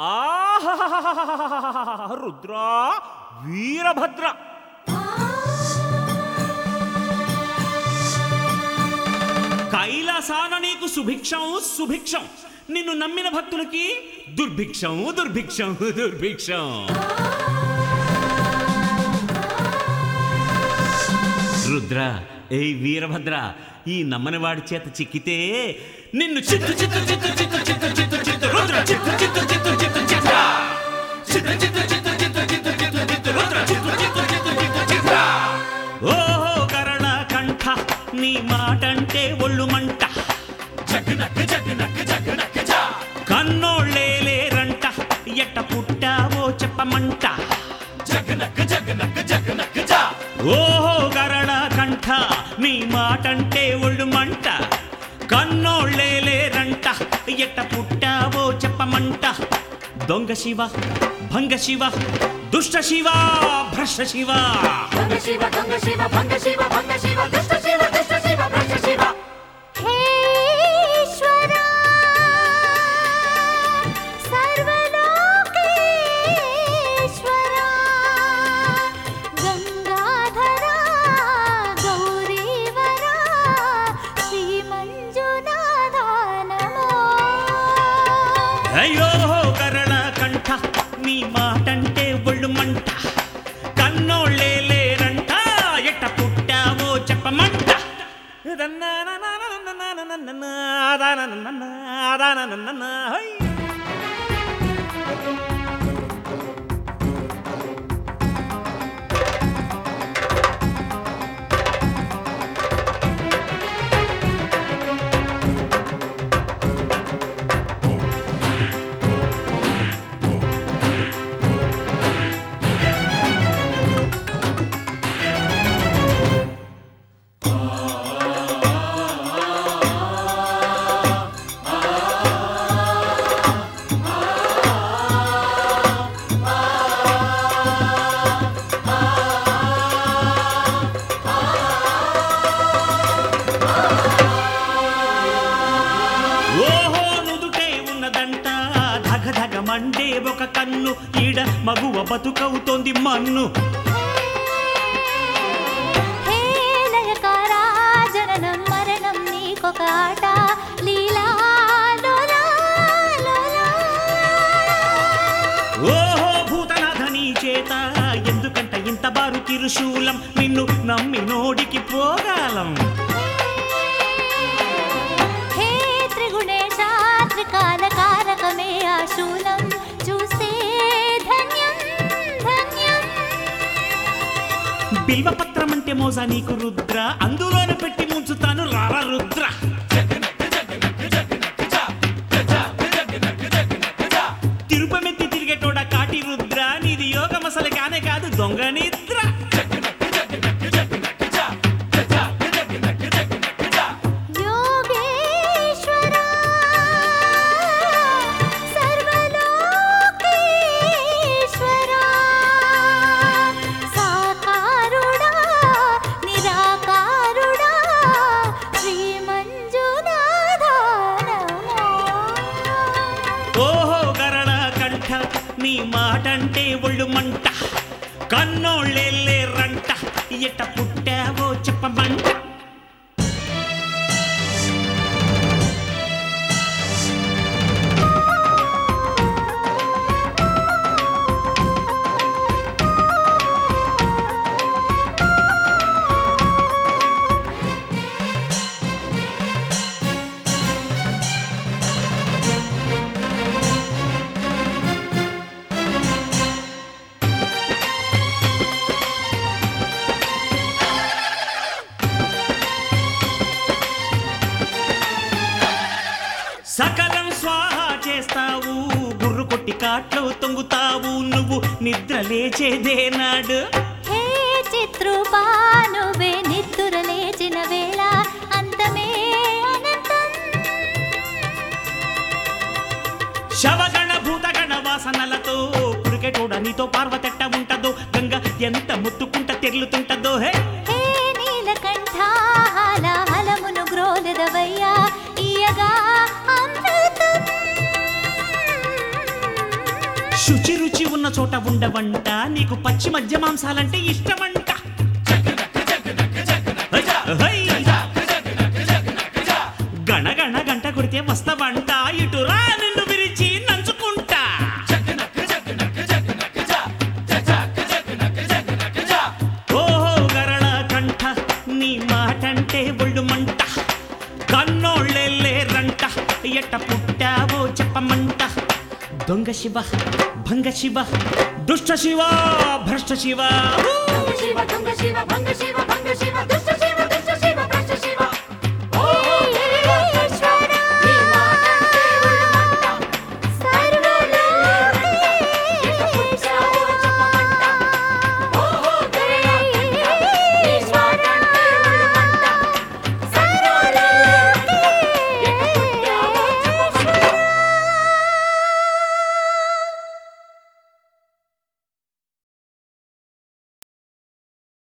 ఆహా రుద్రా వీరభద్ర కైలాసాన నీకు సుభిక్షం సుభిక్షం నిన్ను నమ్మిన భక్తులకి దుర్భిక్షం దుర్భిక్షం దుర్భిక్షం రుద్ర ఏ వీరభద్ర ఈ నమ్మని వాడి చేత చిక్కితే నిన్ను చిత్తు చిత్తు చిత్తు చిత్తు చిత్తు చిత్తు చిత్తు రుద్ర చిత్తు చిత్తు చిత్తు చిత్తు చిత్త చిత్తు చిత్తు చిత్తు చిత్తు చిత్తు చిత్తు చిత్తు రుద్ర చిత్తు చిత్తు చిత్తు చిత్తు చిత్త ఓహో కరణ కంఠ నీ మాటంటే ఒళ్ళు మంట జగనక్క జగనక్క జగనక్క జా కన్నోళ్ళే లేరంట ఎట్ట పుట్టావో చెప్పమంట జగనక్క జగనక్క జగనక్క జా ఓహో గరళ కంఠ నీ మాటంటే ఒళ్ళు మంట కన్నోళ్ళే లేరంట ఎట్ట పుట్టావో చెప్పమంట దొంగ శివ భంగ శివ దుష్ట శివ భ్రష్ట శివ దొంగ శివ దొంగ శివ భంగ శివ భంగ శివ దుష్ట శివ దుష్ట శివ భ్రష్ట శివ హే ఈశ్వరా సర్వలోకేశ్వరా గంగాధరా గౌరీవరా శ్రీ మంజునాథ నమో అయ్యో కరళ కంఠ నీ మాటంటే ఒళ్ళు మంట కన్నోళ్ళే లేరంట ఎట్ట పుట్టావో చెప్పమంట హై. ఓహో నుదుటే ఉన్నదంట ధగ ధగ మండే ఒక కన్ను ఈడ మగువ బతుకవుతోంది మన్ను హే లయకారా జననం మరణం నీకొక ఆట లీలా లోలా లోలా. ఓహో భూతనాథ నీ చేత ఎందుకంట ఇంత బారు తిరుశూలం నిన్ను నమ్మి నోడికి పోగాలం హే త్రిగుణేశ త్రికాల కారకమే ఆ శూలం చూస్తే ధన్యం ధన్యం బిల్వపత్రం అంటే మోజా నీకు రుద్ర అందులోనే పెట్టి ముంచుతాను రారా రుద్ర తిరుపమెత్తి తిరిగేటోడ కాటి రుద్ర నీది యోగం అసలు కానే కాదు దొంగ నిద్ర యోగేశ్వరా సర్వలోకేశ్వరా సాకారుడా నిరాకారుడా శ్రీ మంజునాథ నమో ఓహో గరళ కంఠ నీ మాటంటే ఒళ్ళు మంట కన్నోళ్ళే రంట ఎట్ట పుట్టావో చెప్పమంట సకలం స్వాహ చేస్తావు గుర్రు కొట్టి కాట్లో తొంగుతావు నువ్వు నిద్ర లేచేదే నాడు హే చిత్రూపా నువ్వే నిద్దుర లేచిన వేళ అంతమే అనంతం శవగణ భూతగణ వాసనలతో పురికెటోడ నీతో పార్వతెట్ట ఉంటదో గంగ ఎంత ముత్తుకుంట తెర్లుతుంటదో హే హే నీలకంఠ హాలాహలమును గ్రోలదవయ్యా ఇయగా అమృతం శుచి రుచి ఉన్న చోట ఉండవంట నీకు పచ్చి మధ్య మాంసాలంటే ఇష్టమంట హై! గణ గణ గంట కొడితే వస్తావంట ఇటు రా నిన్ను విరిచి నంచుకుంటా ఓహో గరళ కంఠ నీ మాటంటే ఒళ్ళు మంట కన్నోళ్ళెల్లే రంట ఎట్ట పుట్టావో చెప్పమంట దొంగ శివ భంగ శివ దుష్ట శివ భ్రష్ట శివ దొంగ శివ దొంగ శివ భంగ శివ భంగ శివ దుష్ట